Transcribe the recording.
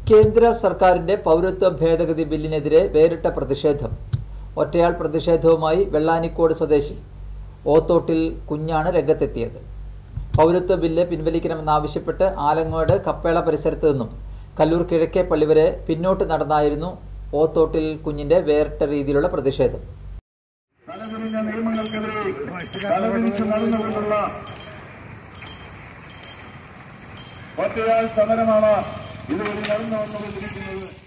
കേന്ദ്ര സർക്കാരിന്റെ പൗരത്വ ഭേദഗതി ബില്ലിനെതിരെ വേറിട്ട പ്രതിഷേധം ഒറ്റയാൾ പ്രതിഷേധവുമായി വെള്ളാനിക്കോട് സ്വദേശി ഓത്തോട്ടിൽ കുഞ്ഞാണ് രംഗത്തെത്തിയത് പൗരത്വ ബില്ല് പിൻവലിക്കണമെന്നാവശ്യപ്പെട്ട് ആലങ്ങോട് കപ്പേള പരിസരത്ത് നിന്നും കല്ലൂർ കിഴക്കേ പള്ളി വരെ പിന്നോട്ട് നടന്നായിരുന്നു ഓത്തോട്ടിൽ കുഞ്ഞിന്റെ വേറിട്ട രീതിയിലുള്ള പ്രതിഷേധം തലതിരിഞ്ഞ നിയമങ്ങൾക്കെതിരെ തലതിരിച്ച് നടന്നുകൊണ്ടുള്ള ഒറ്റയാൾ സമരമാണ് ഇതുവഴി നടന്നു വന്നുകൊണ്ടിരിക്കുന്നത്